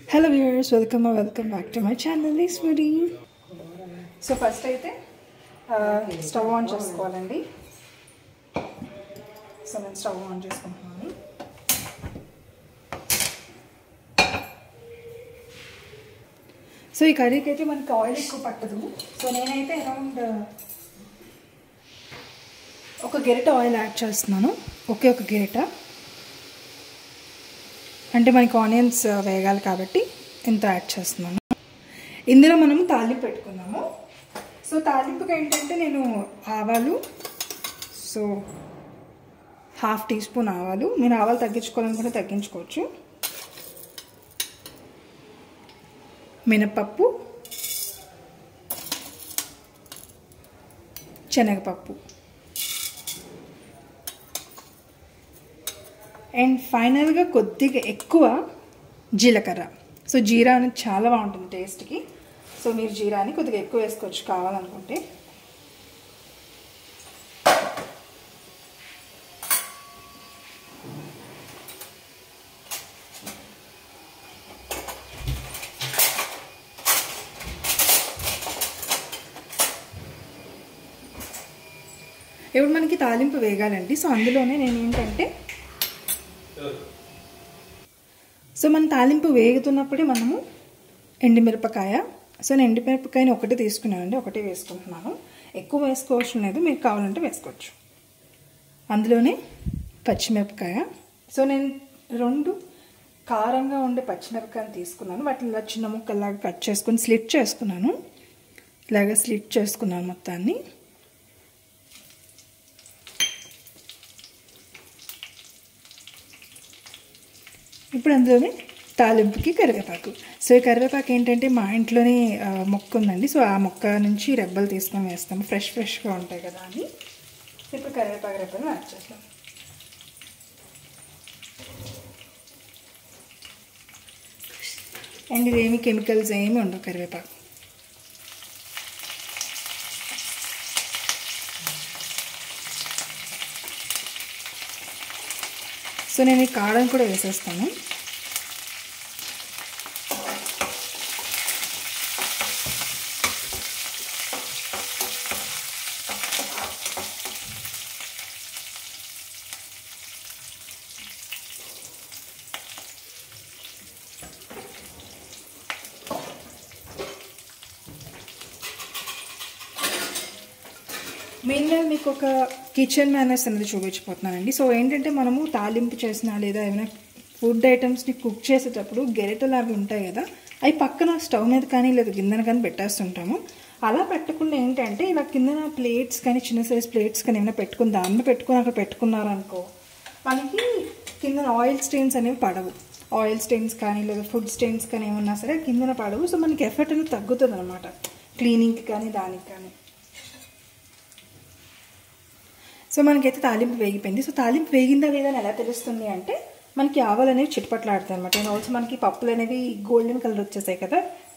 hello viewers welcome welcome back to my channel Eshwari so first అయితే stove on చేసుకోవాలండి so నేను stove on చేసుకుంటున్నాను so ఈ కర్రీకి అయితే మనకి ఆయిల్ ఎక్కువ పట్టదు సో నేనైతే అరౌండ్ ఒక గెరిట ఆయిల్ యాడ్ చేస్తున్నాను ఒకే ఒక గెరిట అంటే మనకి ఆనియన్స్ వేగాలి కాబట్టి ఇంత యాడ్ చేస్తున్నాను ఇందులో మనము తాలింపు పెట్టుకున్నాము సో తాలింపుకి ఏంటంటే నేను ఆవాలు సో హాఫ్ టీ స్పూన్ ఆవాలు మీరు ఆవాలు తగ్గించుకోవాలనుకుంటే తగ్గించుకోవచ్చు మినపప్పు శనగపప్పు అండ్ ఫైనల్గా కొద్దిగా ఎక్కువ జీలకర్ర సో జీరా అనేది చాలా బాగుంటుంది టేస్ట్కి సో మీరు జీరాని కొద్దిగా ఎక్కువ వేసుకోవచ్చు కావాలనుకుంటే ఇప్పుడు మనకి తాలింపు వేగాలండి సో అందులోనే నేను ఏంటంటే సో మన తాలింపు వేగుతున్నప్పుడే మనము ఎండిమిరపకాయ సో నేను ఎండిమిరపకాయని ఒకటి తీసుకున్నానండి ఒకటి వేసుకుంటున్నాను ఎక్కువ వేసుకోవడం లేదు మీకు కావాలంటే వేసుకోవచ్చు అందులోనే పచ్చిమిరపకాయ సో నేను రెండు కారంగా ఉండే పచ్చిమిరపకాయలు తీసుకున్నాను వాటిని ఇలా చిన్న ముక్కల్లాగా కట్ చేసుకుని స్లిట్ చేసుకున్నాను ఇలాగ స్లిట్ చేసుకున్నాను మొత్తాన్ని ఇప్పుడు అందులోనే తాలింపుకి కరివేపాకు సో ఈ కరివేపాకు ఏంటంటే మా ఇంట్లోనే మొక్క ఉందండి సో ఆ మొక్క నుంచి రెబ్బలు తీసుకొని వేస్తాము ఫ్రెష్ ఫ్రెష్గా ఉంటాయి కదా అని ఇప్పుడు కరివేపాకు రెబ్బలు యాడ్ చేస్తాం అండ్ ఇదేమి కెమికల్స్ ఏమి ఉండవు కరివేపాకు సో నేను ఈ కారం కూడా వేసేస్తాను మెయిన్గా మీకు ఒక కిచెన్ మేనర్స్ అనేది చూపించిపోతున్నానండి సో ఏంటంటే మనము తాలింపు చేసినా లేదా ఏమైనా ఫుడ్ ఐటమ్స్ని కుక్ చేసేటప్పుడు గెరెటలు అవి ఉంటాయి కదా అవి పక్కన స్టవ్ మీద కానీ లేదా గిన్నెన కానీ పెట్టేస్తుంటాము అలా పెట్టకుండా ఏంటంటే ఇలా కింద ప్లేట్స్ కానీ చిన్న సైజ్ ప్లేట్స్ కానీ ఏమైనా పెట్టుకుని దాన్ని పెట్టుకుని అక్కడ పెట్టుకున్నారనుకో మనకి కింద ఆయిల్ స్టెయిన్స్ అనేవి పడవు ఆయిల్ స్టెయిన్స్ కానీ లేదా ఫుడ్ స్టెయిన్స్ కానీ ఏమన్నా సరే కిందన పడవు సో మనకి ఎఫర్ట్ అనేది తగ్గుతుంది అనమాట క్లీనింగ్కి కానీ దానికి కానీ సో మనకైతే తాలింపు వేగిపోయింది సో తాలింపు వేగిందా లేదా అని ఎలా తెలుస్తుంది అంటే మనకి ఆవాలు అనేవి చిట్పట్లాడుతాయి అనమాట అండ్ ఆల్సో మనకి పప్పులు అనేవి గోల్డెన్ కలర్ వచ్చేసాయి కదా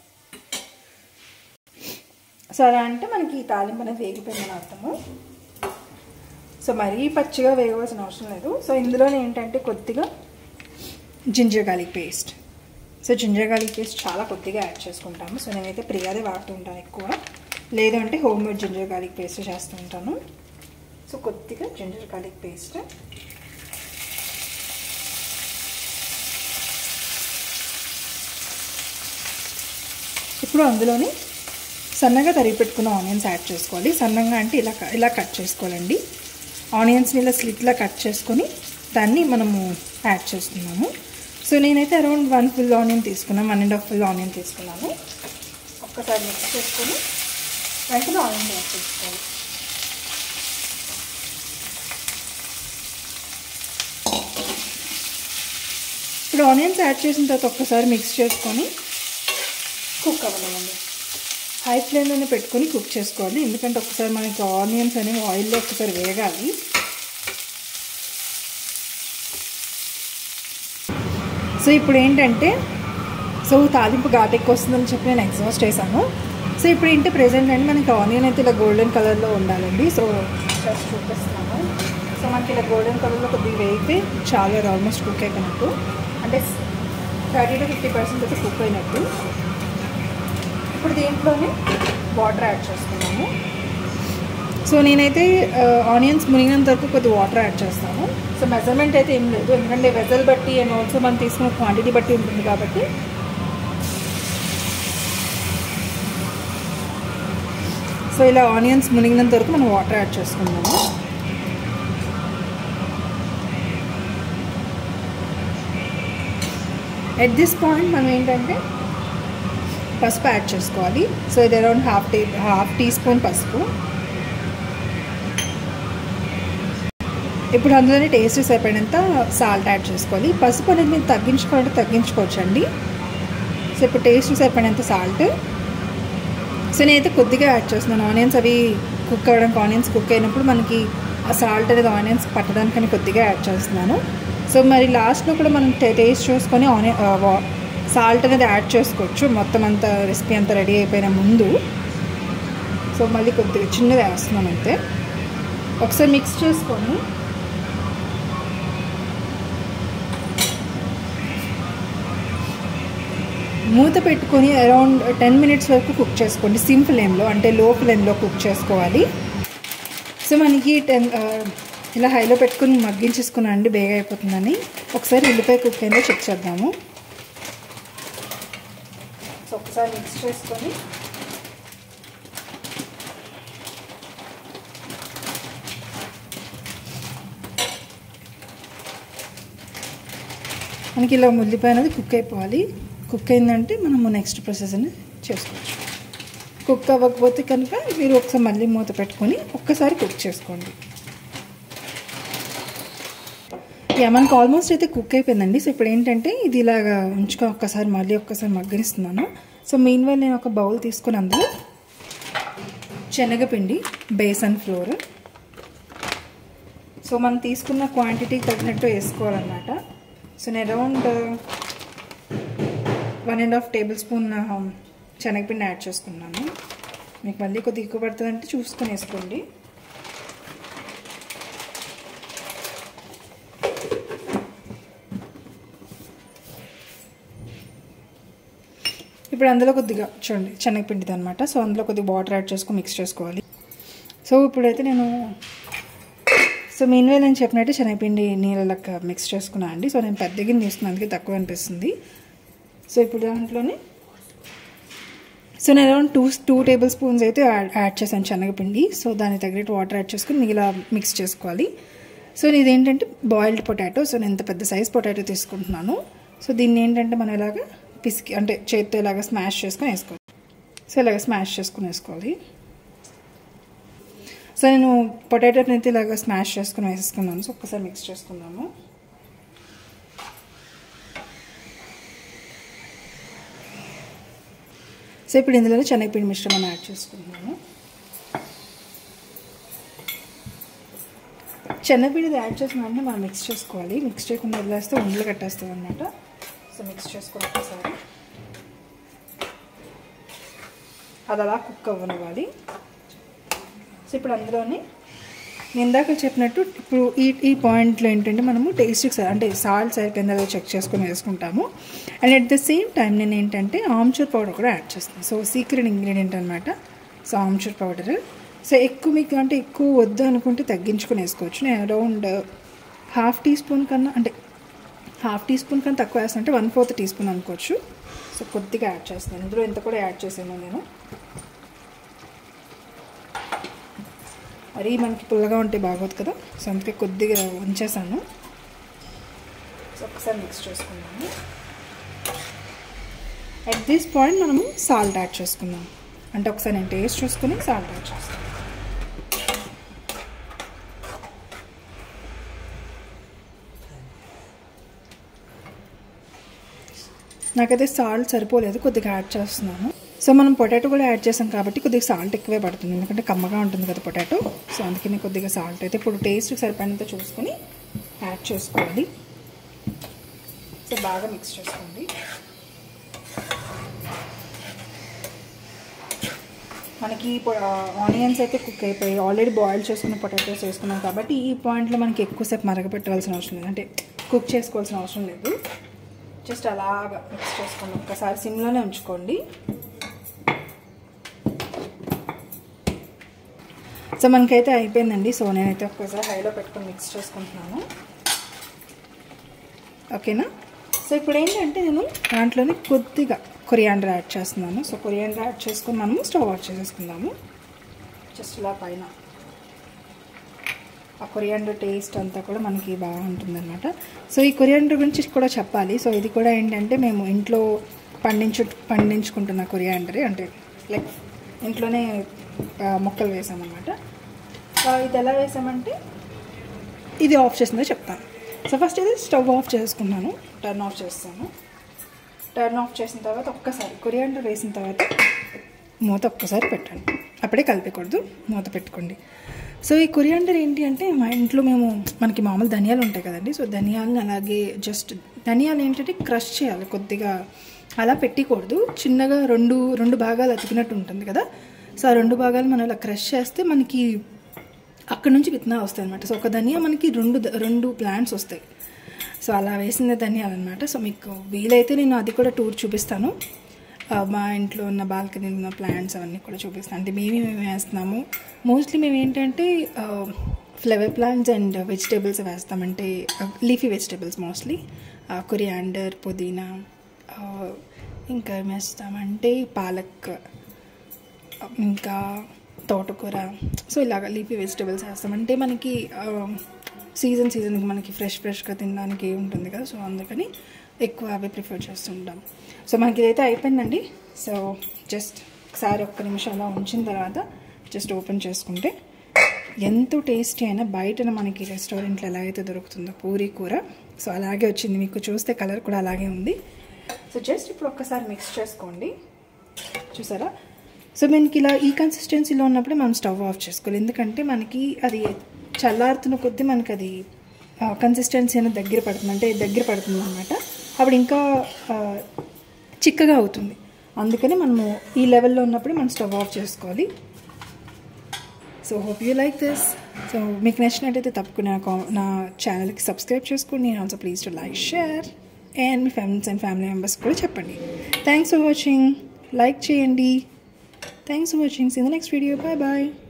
సో అలా అంటే మనకి ఈ తాలింపు అనేది వేగిపోయిందని అర్థము సో మరీ పచ్చిగా వేయవలసిన అవసరం లేదు సో ఇందులోనే ఏంటంటే కొద్దిగా ginger garlic paste so ginger garlic paste చాలా కొద్దిగా యాడ్ చేసుకుంటాము సో నేనైతే ప్రియాదే వాడుతూ ఉంటాను ఎక్కువ లేదు అంటే home made ginger garlic paste చేస్తూ ఉంటాను సో కొద్దిగా జింజర్ గార్లిక్ పేస్ట్ ఇప్పుడు అందులోని సన్నగా తరిగి పెట్టుకున్న ఆనియన్స్ యాడ్ చేసుకోవాలి సన్నగా అంటే ఇలా ఇలా కట్ చేసుకోవాలండి ఆనియన్స్ని ఇలా స్లిట్లా కట్ చేసుకొని దాన్ని మనము యాడ్ చేస్తున్నాము సో నేనైతే అరౌండ్ వన్ ఫుల్ ఆనియన్ తీసుకున్నాను one and half full onion తీసుకున్నాను ఒక్కసారి మిక్స్ చేసుకొని వెంటనే ఆనియన్ యాడ్ చేసుకోవాలి ఇప్పుడు ఆనియన్స్ యాడ్ చేసిన తర్వాత ఒక్కసారి మిక్స్ చేసుకొని కుక్ అవ్వలేమండి హై ఫ్లేమ్లోనే పెట్టుకొని కుక్ చేసుకోవాలి ఎందుకంటే ఒకసారి మనకి ఆనియన్స్ అనేవి ఆయిల్లో ఒకసారి వేగాలి సో ఇప్పుడు ఏంటంటే సో తాలింపు ఘాట్ ఎక్కువ వస్తుందని చెప్పి నేను ఎగ్జాస్ట్ చేశాను సో ఇప్పుడు ఏంటి ప్రెసెంట్ అండి మనకి ఆనియన్ అయితే ఇలా గోల్డెన్ కలర్లో ఉండాలండి సో జస్ట్ చూపిస్తున్నాను సో మనకి ఇలా గోల్డెన్ కలర్లో కొద్దిగా వేగితే చాలా ఆల్మోస్ట్ కుక్ అయిపోయినట్టు అంటే థర్టీ టు ఫిఫ్టీ పర్సెంట్ అయితే కుక్ అయినట్టు ఇప్పుడు దీంట్లోనే వాటర్ యాడ్ చేసుకున్నాము సో నేనైతే ఆనియన్స్ మునిగినంత వరకు కొద్ది వాటర్ యాడ్ చేస్తాను సో మెజర్మెంట్ అయితే ఏం లేదు ఎందుకంటే వెజల్ బట్టి అండ్ ఆల్సో మనం తీసుకున్న క్వాంటిటీ బట్టి ఉంటుంది కాబట్టి సో ఇలా ఆనియన్స్ మునిగినంత వరకు మనం వాటర్ యాడ్ చేసుకున్నాము ఎట్ దిస్ పాయింట్ మనం ఏంటంటే పసుపు యాడ్ చేసుకోవాలి సో ఇది around half tea half teaspoon పసుపు ఇప్పుడు అందులోనే టేస్ట్ సరిపడినంత సాల్ట్ యాడ్ చేసుకోవాలి పసుపు అనేది మీరు తగ్గించుకోవాలంటే తగ్గించుకోవచ్చండి సో ఇప్పుడు టేస్ట్ సరిపడినంత సాల్ట్ సో నేనైతే కొద్దిగా యాడ్ చేస్తున్నాను ఆనియన్స్ అవి కుక్ అవ్వడానికి ఆనియన్స్ కుక్ అయినప్పుడు మనకి ఆ సాల్ట్ అనేది ఆనియన్స్ పట్టడానికని కొద్దిగా యాడ్ చేస్తున్నాను సో మరి లాస్ట్లో కూడా మనం టేస్ట్ చూసుకొని ఆనియన్ సాల్ట్ అనేది యాడ్ చేసుకోవచ్చు మొత్తం అంతా రెసిపీ అంతా రెడీ అయిపోయిన ముందు సో మళ్ళీ కొద్దిగా చిన్నది వేస్తున్నాం అంతే ఒకసారి మిక్స్ చేసుకొని మూత పెట్టుకొని అరౌండ్ టెన్ మినిట్స్ వరకు కుక్ చేసుకోండి సిమ్ ఫ్లేమ్లో అంటే లో ఫ్లేమ్లో కుక్ చేసుకోవాలి సో మనకి టెన్ ఇలా హైలో పెట్టుకుని మగ్గించేసుకున్నా అండి బేగా అయిపోతుందని ఒకసారి ఉల్లిపాయ కుక్ అయిందో చెక్ చేద్దాము సో ఒకసారి మిక్స్ చేసుకొని మనకి ఇలా ఉల్లిపాయ అనేది కుక్ అయిపోవాలి కుక్ అయిందంటే మనము నెక్స్ట్ ప్రాసెస్ అనేది చేసుకోవచ్చు కుక్ అవ్వకపోతే కనుక మీరు ఒకసారి మళ్ళీ మూత పెట్టుకొని ఒక్కసారి కుక్ చేసుకోండి యా మనకు ఆల్మోస్ట్ అయితే కుక్ అయిపోయిందండి సో ఇప్పుడు ఏంటంటే ఇది ఇలాగా ఉంచుకొని ఒక్కసారి మళ్ళీ ఒక్కసారి మగ్గనిస్తున్నాను సో మెయిన్ వైల్ నేను ఒక బౌల్ తీసుకుని అందులో శనగపిండి బేసన్ ఫ్లోర్ సో మనం తీసుకున్న క్వాంటిటీకి తగినట్టు వేసుకోవాలన్నమాట సో నేను around one and half tablespoon శనగపిండి యాడ్ చేసుకున్నాను మీకు మళ్ళీ కొద్దిగా ఎక్కువ పడుతుందంటే చూసుకొని వేసుకోండి ఇప్పుడు అందులో కొద్దిగా చూడండి శనగపిండిది అనమాట సో అందులో కొద్దిగా వాటర్ యాడ్ చేసుకొని మిక్స్ చేసుకోవాలి సో ఇప్పుడైతే నేను సో మీన్వే నేను చెప్పినట్టు శనగపిండి నీళ్ళకి మిక్స్ చేసుకున్నాను అండి సో నేను పెద్ద గిన్నె తీసుకున్నాను అందుకే తక్కువ అనిపిస్తుంది సో ఇప్పుడు దాంట్లోనే సో నేను around two two tablespoons అయితే యాడ్ చేశాను శనగపిండి సో దానికి తగినట్టు వాటర్ యాడ్ చేసుకుని మిగిలిన మిక్స్ చేసుకోవాలి సో ఇదేంటంటే బాయిల్డ్ పొటాటో సో నేను ఇంత పెద్ద సైజ్ పొటాటో తీసుకుంటున్నాను సో దీన్ని ఏంటంటే మనం ఇలాగా పిసికి అంటే చేతితో ఇలాగ స్మాష్ చేసుకొని వేసుకోవాలి సో ఇలాగ స్మాష్ చేసుకుని వేసుకోవాలి సో నేను పొటాటోని అయితే ఇలాగ స్మాష్ చేసుకుని వేసేసుకున్నాను సో ఒక్కసారి మిక్స్ చేసుకుందాము సో ఇప్పుడు ఇందులో శనగపిండి మిశ్రమం యాడ్ చేసుకుంటున్నాను శనగపిండి యాడ్ చేసిన వెంటనే మనం మిక్స్ చేసుకోవాలి మిక్స్ చేయకుండా వదిలేస్తే ఉండలు కట్టేస్తుంది అనమాట సో మిక్స్ చేసుకోవాలి ఒకసారి అది అలా కుక్ అవ్వనివ్వాలి సో ఇప్పుడు అందులోని నేను ఇందాక చెప్పినట్టు ఇప్పుడు ఈ ఈ పాయింట్లో ఏంటంటే మనము టేస్ట్కి అంటే సాల్ట్ సరిపోయిందో చెక్ చేసుకొని వేసుకుంటాము and at the same time నేను ఏంటంటే ఆమ్చూర్ పౌడర్ కూడా యాడ్ చేస్తాను సో సీక్రెట్ ఇంగ్రీడియంట్ అనమాట సో ఆమ్చూర్ పౌడర్ సో ఎక్కువ మీకు అంటే ఎక్కువ వద్దు అనుకుంటే తగ్గించుకొని వేసుకోవచ్చు నేను అరౌండ్ హాఫ్ టీ స్పూన్ కన్నా అంటే హాఫ్ టీ స్పూన్ కన్నా తక్కువ వేస్తాను అంటే వన్ ఫోర్త్ టీ స్పూన్ అనుకోవచ్చు సో కొద్దిగా యాడ్ చేస్తాను ఇందులో ఇంత కూడా యాడ్ చేసాను నేను మరీ మనకి పుల్లగా ఉంటే బాగోదు కదా సో అందుకే కొద్దిగా ఉంచేసాను సో ఒకసారి మిక్స్ చేసుకున్నాము అట్ దిస్ పాయింట్ మనము సాల్ట్ యాడ్ చేసుకున్నాం అంటే ఒకసారి నేను టేస్ట్ చూసుకుని సాల్ట్ యాడ్ చేస్తాను నాకైతే సాల్ట్ సరిపోలేదు కొద్దిగా యాడ్ చేస్తున్నాను సో మనం పొటాటో కూడా యాడ్ చేసాం కాబట్టి కొద్దిగా సాల్ట్ ఎక్కువే పడుతుంది ఎందుకంటే కమ్మగా ఉంటుంది కదా పొటాటో సో అందుకని కొద్దిగా సాల్ట్ అయితే ఇప్పుడు టేస్ట్ సరిపడినంత చూసుకొని యాడ్ చేసుకోవాలి సో బాగా మిక్స్ చేసుకోండి మనకి ఆనియన్స్ అయితే కుక్ అయిపోయి ఆల్రెడీ బాయిల్ చేసుకున్న పొటాటోస్ వేసుకున్నాం కాబట్టి ఈ పాయింట్లో మనకి ఎక్కువసేపు మరగపెట్టాల్సిన అవసరం లేదు అంటే కుక్ చేసుకోవాల్సిన అవసరం లేదు జస్ట్ అలాగా మిక్స్ చేసుకోండి ఒక్కసారి సిమ్లోనే ఉంచుకోండి సో మనకైతే అయిపోయిందండి సో నేనైతే ఒక్కసారి హైలో పెట్టుకొని మిక్స్ చేసుకుంటున్నాను ఓకేనా సో ఇప్పుడు ఏంటంటే నేను దాంట్లోనే కొద్దిగా కొరియాండర్ యాడ్ చేస్తున్నాను సో కొరియాండర్ యాడ్ చేసుకొని మనము స్టవ్ ఆఫ్ చేసేసుకుందాము జస్ట్ ఇలా పైన ఆ కొరియాండర్ టేస్ట్ అంతా కూడా మనకి బాగుంటుందన్నమాట సో ఈ కొరియాండర్ గురించి కూడా చెప్పాలి సో ఇది కూడా ఏంటంటే మేము ఇంట్లో పండించు పండించుకుంటున్న కొరియాండరే అంటే లైక్ ఇంట్లోనే మొక్కలు వేసామన్నమాట ఇది ఎలా వేసామంటే ఇది ఆఫ్ చేసిందో చెప్తాను సో ఫస్ట్ ఇది స్టవ్ ఆఫ్ చేసుకున్నాను టర్న్ ఆఫ్ చేస్తాను టర్న్ ఆఫ్ చేసిన తర్వాత ఒక్కసారి కొరియాండర్ వేసిన తర్వాత మూత ఒక్కసారి పెట్టండి అప్పుడే కలిపకూడదు మూత పెట్టుకోండి సో ఈ కొరియాండర్ ఏంటి అంటే మా ఇంట్లో మేము మనకి మామూలు ధనియాలు ఉంటాయి కదండి సో ధనియాలను అలాగే జస్ట్ ధనియాలు ఏంటంటే క్రష్ చేయాలి కొద్దిగా అలా పెట్టకూడదు చిన్నగా రెండు రెండు భాగాలు అతికినట్టు ఉంటుంది కదా సో ఆ రెండు భాగాలు మనం ఇలా క్రష్ చేస్తే మనకి అక్కడ నుంచి విత్తనాలు వస్తాయి అనమాట సో ఒక ధనియా మనకి రెండు రెండు ప్లాంట్స్ వస్తాయి సో అలా వేసిన ధనియాలు అనమాట సో మీకు వీలైతే నేను అది కూడా టూర్ చూపిస్తాను మా ఇంట్లో ఉన్న బాల్కనీలో ఉన్న ప్లాంట్స్ అవన్నీ కూడా చూపిస్తాను అంటే మేమేమి వేస్తున్నాము మోస్ట్లీ మేము ఏంటంటే ఫ్లవర్ ప్లాంట్స్ అండ్ వెజిటేబుల్స్ వేస్తామంటే లీఫీ వెజిటేబుల్స్ మోస్ట్లీ కొరియాండర్ పుదీనా ఇంకా ఏం వేస్తామంటే పాలక్ ఇంకా తోటకూర సో ఇలాగ లీఫీ వెజిటేబుల్స్ వేస్తామంటే మనకి సీజన్ సీజన్కి మనకి ఫ్రెష్ ఫ్రెష్గా తినడానికి ఉంటుంది కదా సో అందుకని ఎక్కువ అవి ప్రిఫర్ చేస్తుంటాం సో మనకి ఇదైతే అయిపోయిందండి సో జస్ట్ ఒకసారి ఒక్క నిమిషం అలా ఉంచిన తర్వాత జస్ట్ ఓపెన్ చేసుకుంటే ఎంతో టేస్టీ అయినా బయటన మనకి రెస్టారెంట్లో ఎలా అయితే దొరుకుతుందో పూరీ కూర సో అలాగే వచ్చింది మీకు చూస్తే కలర్ కూడా అలాగే ఉంది సో జస్ట్ ఇప్పుడు ఒక్కసారి మిక్స్ చేసుకోండి చూసారా సో మనకి ఇలా ఈ కన్సిస్టెన్సీలో ఉన్నప్పుడే మనం స్టవ్ ఆఫ్ చేసుకోవాలి ఎందుకంటే మనకి అది చల్లారుతున్న కొద్దీ మనకి అది కన్సిస్టెన్సీ అనేది దగ్గర పడుతుంది అంటే దగ్గర పడుతుంది అనమాట అప్పుడు ఇంకా చిక్కగా అవుతుంది అందుకని మనము ఈ లెవెల్లో ఉన్నప్పుడు మనం స్టవ్ ఆఫ్ చేసుకోవాలి so hope you like this so మీకు నచ్చినట్టయితే తప్పకుండా నా ఛానల్కి సబ్స్క్రైబ్ చేసుకోండి నేను also please to like share and మీ ఫ్రెండ్స్ అండ్ ఫ్యామిలీ మెంబర్స్ కూడా చెప్పండి థ్యాంక్స్ ఫర్ వాచింగ్ లైక్ చేయండి thanks for watching see the next video bye bye